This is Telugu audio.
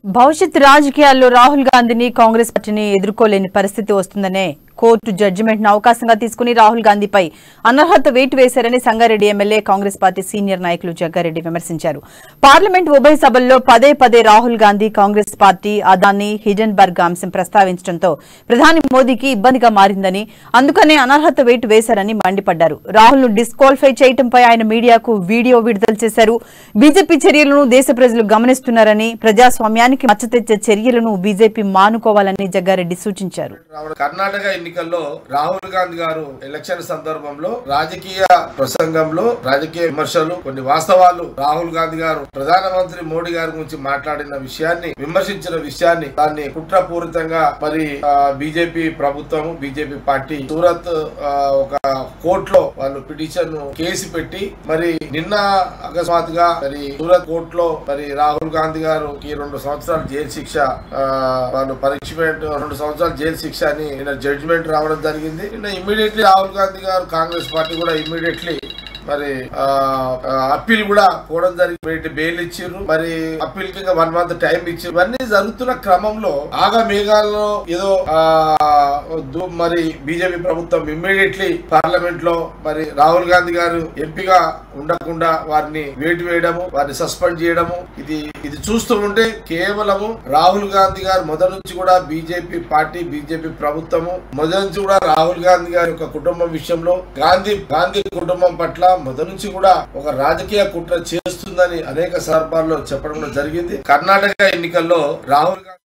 భవిష్యత్ రాజకీయాల్లో రాహుల్ గాంధీని కాంగ్రెస్ పార్టీని ఎదుర్కోలేని పరిస్థితి వస్తుందనే కోర్టు జడ్జిమెంట్ ను అవకాశంగా తీసుకుని రాహుల్ గాంధీపై అనర్హత వేటు వేశారని Sangareddy MLA Congress party senior నాయకులు జగ్గారెడ్డి విమర్శించారు పార్లమెంట్ ఉభయ సభల్లో పదే పదే రాహుల్ గాంధీ కాంగ్రెస్ పార్టీ అదాన్ని హిడెన్బర్గ్ అంశం ప్రస్తావించడంతో ప్రధాని మోదీకి ఇబ్బందిగా మారిందని అందుకనే అనర్హత వేటు వేశారని మండిపడ్డారు రాహుల్ ను డిస్క్వాలిఫై చేయడంపై ఆయన మీడియాకు వీడియో విడుదల చేశారు బీజేపీ చర్యలను దేశ ప్రజలు గమనిస్తున్నారని ప్రజాస్వామ్యానికి మచ్చ తెచ్చే చర్యలను బీజేపీ మానుకోవాలని జగ్గారెడ్డి సూచించారు రావడం కర్ణాటక ఎన్నికల్లో రాహుల్ గాంధీ గారు ఎలక్షన్ సందర్భంలో రాజకీయ ప్రసంగంలో రాజకీయ విమర్శలు కొన్ని వాస్తవాలు రాహుల్ గాంధీ గారు ప్రధానమంత్రి మోడీ గారి గురించి మాట్లాడిన విషయాన్ని విమర్శించిన విషయాన్ని దాన్ని కుట్రపూరితంగా మరి బీజేపీ ప్రభుత్వం బీజేపీ పార్టీ సూరత్ ఆ, ఒక కోర్టులో వాళ్ళు పిటిషన్ కేసు పెట్టి మరి నిన్న అకస్మాత్తుగా మరి సూరత్ కోర్టులో మరి రాహుల్ గాంధీ గారు ఈ రెండు సంవత్సరాలు జైలు శిక్ష ఆ, వాళ్ళు పనిష్మెంట్ రెండు సంవత్సరాలు జైలు శిక్ష అని నిన్న జడ్జిమెంట్ రావడం జరిగింది నిన్న immediately Rahul Gandhi garu Congress party కూడా ఇమ్మీడియట్లీ మరి అప్పీల్ కూడా పోవడం జరిగింది బెయిల్ ఇచ్చిర్రు మరి అప్పీల్ కి వన్ మంత్ టైం ఇచ్చారు ఇవన్నీ జరుగుతున్న క్రమంలో ఆగా మేఘాల్లో ఏదో ఆ, దు- మరి బీజేపీ ప్రభుత్వం ఇమ్మీడియట్లీ పార్లమెంట్ లో మరి రాహుల్ గాంధీ గారు ఎంపీగా ఉండకుండా వారిని వేటు వేయడము వారిని సస్పెండ్ చేయడము ఇది ఇది చూస్తూ ఉంటే కేవలము రాహుల్ గాంధీ గారు మొదటి నుంచి కూడా బీజేపీ పార్టీ బీజేపీ ప్రభుత్వము మొదటి నుంచి కూడా రాహుల్ గాంధీ గారి యొక్క కుటుంబం విషయంలో గాంధీ గాంధీ కుటుంబం పట్ల మొదటి నుంచి కూడా ఒక రాజకీయ కుట్ర చేస్తుందని అనేక సందర్భాల్లో చెప్పడం కూడా జరిగింది కర్ణాటక ఎన్నికల్లో రాహుల్ గాంధీ